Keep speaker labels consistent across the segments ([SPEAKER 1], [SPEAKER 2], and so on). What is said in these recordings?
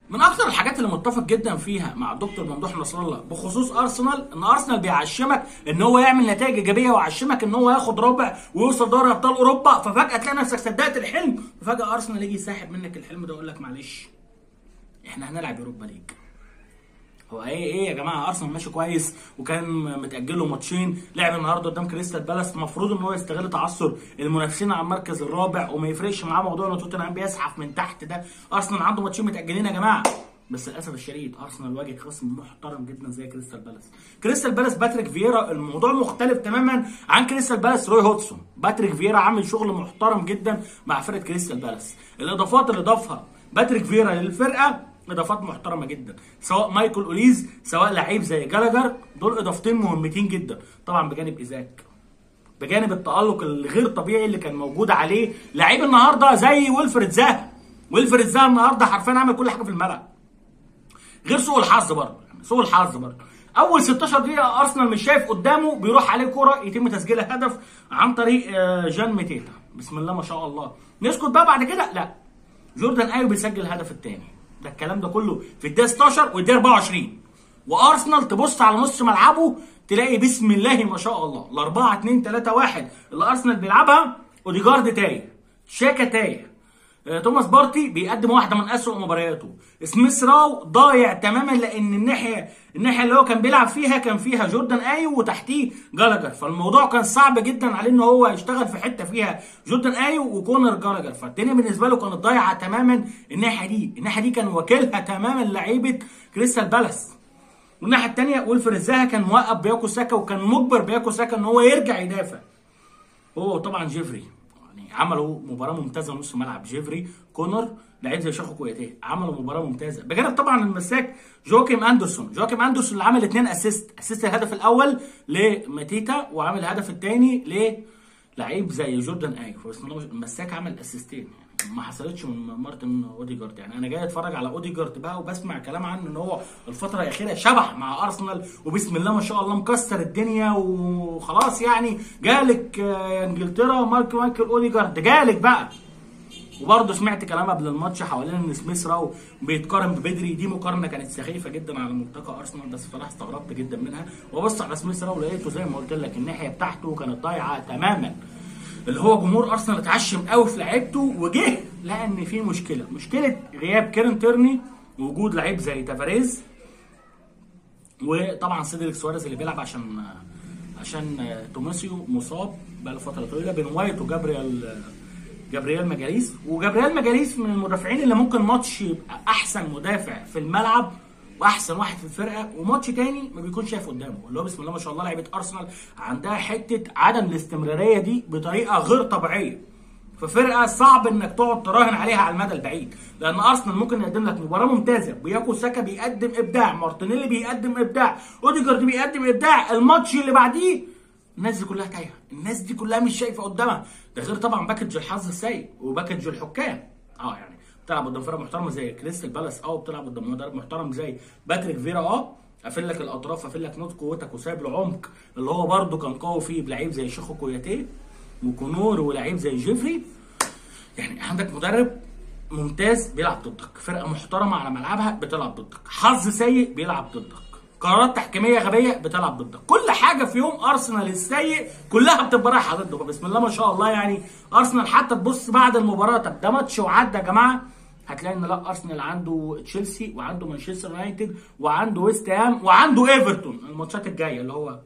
[SPEAKER 1] من اكتر الحاجات اللي متفق جدا فيها مع الدكتور ممدوح نصر الله بخصوص ارسنال ان ارسنال بيعشمك ان هو يعمل نتائج ايجابيه ويعشمك ان هو ياخد ربع ويوصل دوري ابطال اوروبا ففجاه تلاقي نفسك صدقت الحلم ففجاه ارسنال يجي يسحب منك الحلم ده ويقول لك معلش احنا هنلعب اوروبا ليج هو ايه ايه يا جماعه ارسنال ماشي كويس وكان متاجل له ماتشين لعب النهارده قدام كريستال بالاس المفروض ان هو يستغل تعثر المنافسين على المركز الرابع وما يفرقش معاه موضوع ان توتنهام بيزحف من تحت ده ارسنال عنده ماتشين متاجلين يا جماعه بس للاسف الشديد ارسنال واجه خصم محترم جدا زي كريستال بالاس كريستال بالاس باتريك فييرا الموضوع مختلف تماما عن كريستال بالاس روي هودسون باتريك فييرا عامل شغل محترم جدا مع فرقه كريستال بالاس الاضافات اللي ضافها باتريك فييرا للفرقه اضافات محترمه جدا سواء مايكل اوليز سواء لعيب زي جالاجر دول اضافتين مهمتين جدا طبعا بجانب ايزاك بجانب التالق الغير طبيعي اللي كان موجود عليه لعيب النهارده زي ويلفريد زاها ويلفريد زاها النهارده حرفيا عمل كل حاجه في الملعب غير سوء الحظ برضه يعني سوء الحظ برضه اول 16 دقيقه ارسنال مش شايف قدامه بيروح عليه كوره يتم تسجيلها هدف عن طريق جان ميتيتا بسم الله ما شاء الله نسكت بقى بعد كده لا جوردان ايو بيسجل الهدف الثاني ده الكلام ده كله في الدقيقه 16 والدقيقه 24 وارسنال تبص على نص ملعبه تلاقي بسم الله ما شاء الله ال 4 2 3 1 اللي ارسنال بيلعبها اوديجارد تايه شاكا تايه توماس بارتي بيقدم واحده من اسوء مبارياته سميث راو ضايع تماما لان الناحيه الناحيه اللي هو كان بيلعب فيها كان فيها جوردان ايو وتحتيه جالاجر فالموضوع كان صعب جدا عليه ان هو يشتغل في حته فيها جوردان ايو وكونر جالاجر فالدنيا بالنسبه له كانت ضايعه تماما الناحيه دي الناحيه دي كان واكلها تماما لعيبه كريستال بالاس والناحيه الثانيه ويلفريد زاها كان موقف بياكو ساكا وكان مجبر بياكو ساكا ان هو يرجع يدافع هو طبعا جيفري يعني عملوا مباراه ممتازه نص ملعب جيفري كونر لعيب زي شاخو كويتيه عملوا مباراه ممتازه بجانب طبعا المساك جواكيم اندرسون جواكيم اندرسون اللي عمل اثنين اسيست اسيست الهدف الاول لماتيتا وعمل الهدف الثاني للعيب زي جوردان ايو بسم الله المساك عمل اسيستين يعني ما حصلتش من مارتن اوديجارد يعني انا جاي اتفرج على اوديجارد بقى وبسمع كلام عنه ان هو الفتره الاخيره شبح مع ارسنال وبسم الله ما شاء الله مكسر الدنيا وخلاص يعني جالك انجلترا ومارك مايكل اوديجارد جالك بقى وبرضه سمعت كلام قبل الماتش حوالين ان سميث راو بيتقارن ببدري دي مقارنه كانت سخيفه جدا على ملتقى ارسنال بس بصراحه استغربت جدا منها وبص على سميث راو لقيته زي ما قلت لك الناحيه بتاعته كانت ضايعه تماما اللي هو جمهور ارسنال اتعشم قوي في لعيبته وجه لقى ان في مشكله مشكله غياب كيرن تيرني ووجود لعيب زي تافاريز وطبعا سيدريك سواريز اللي بيلعب عشان عشان توماسيو مصاب بقى له فتره طويله بين وايت وجابريال جابرييل مجاليس وجابرييل مجاليس من المدافعين اللي ممكن ماتش يبقى احسن مدافع في الملعب واحسن واحد في الفرقه وماتش تاني ما بيكونش شايف قدامه اللي هو بسم الله ما شاء الله لعيبه ارسنال عندها حته عدم الاستمراريه دي بطريقه غير طبيعيه ففرقه صعب انك تقعد تراهن عليها على المدى البعيد لان ارسنال ممكن يقدم لك مباراه ممتازه بياكو ساكا بيقدم ابداع مارتينيلي بيقدم ابداع اوديجارد بيقدم ابداع الماتش اللي بعديه الناس دي كلها تايهه الناس دي كلها مش شايفه قدامها ده غير طبعا باكج الحظ السيء وباكج الحكام اه يعني بتلعب قدام فرقه محترمه زي كريستال بالاس اه وبتلعب قدام مدرب محترم زي باتريك فيرا اه قافل لك الاطراف قافل لك نوت قوتك وسايب العمق اللي هو برده كان قوي فيه بلعيب زي شيخو كوياتيه وكونور ولعيب زي جيفري يعني عندك مدرب ممتاز بيلعب ضدك فرقه محترمه على ملعبها بتلعب ضدك حظ سيء بيلعب ضدك قرارات تحكيميه غبيه بتلعب ضدك كل حاجه في يوم ارسنال السيء كلها بتبقى رايحه ضده بسم الله ما شاء الله يعني ارسنال حتى تبص بعد المباراه طب ده ماتش وعدى يا جماعه هتلاقي ان لا ارسنال عنده تشيلسي وعنده مانشستر يونايتد وعنده ويست هام وعنده ايفرتون الماتشات الجايه اللي هو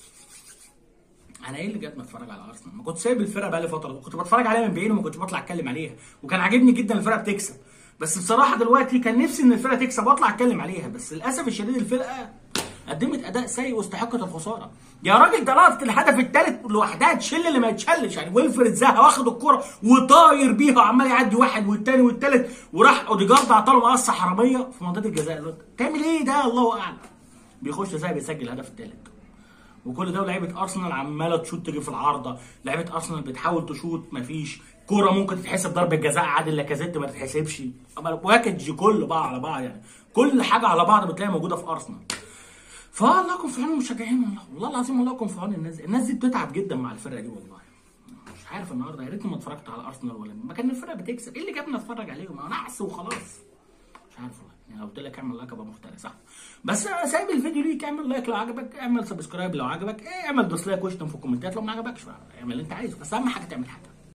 [SPEAKER 1] انا ايه اللي جت اتفرج على ارسنال ما كنت سايب الفرقه بقى لي فتره كنت بتفرج عليها من بعيد وما كنتش بطلع اتكلم عليها وكان عاجبني جدا الفرقه بتكسب بس بصراحه دلوقتي كان نفسي ان الفرقه تكسب واطلع اتكلم عليها بس للاسف الشديد الفرقه قدمت اداء سيء واستحقت الخساره يا راجل ده لقطه الهدف الثالث لوحدها تشل اللي ما يتشلش يعني ويلفريد زاها واخد الكره وطاير بيها وعمال يعدي واحد والثاني والثالث وراح اوديجارد عطاله مقصه حراميه في منطقه الجزاء تعمل ايه ده الله اعلم بيخش زي بيسجل الهدف الثالث وكل ده لعيبه ارسنال عماله تشوت تيجي في العارضه لعيبه ارسنال بتحاول تشوت مفيش كوره ممكن تتحسب ضربه جزاء عادل لاكازيت ما تتحسبش باكج كله بقى على بعض يعني كل حاجه على بعض بتلاقي موجوده في ارسنال فالله يكون في عون المشجعين والله والله العظيم الله يكون في عون الناس دي الناس دي بتتعب جدا مع الفرقه دي والله مش عارف النهارده يا ريتني ما اتفرجت على ارسنال ولا ما كان الفرقه بتكسب ايه اللي جابني اتفرج عليهم انا نحس وخلاص مش عارف والله يعني لو قلت لك اعمل لايك ابقى مفتري صح بس انا سايب الفيديو ليك اعمل لايك لو عجبك اعمل سبسكرايب لو عجبك اعمل ديسلايك واشتم في الكومنتات لو ما عجبكش اعمل اللي انت عايزه بس اهم حاجه تعمل حاجه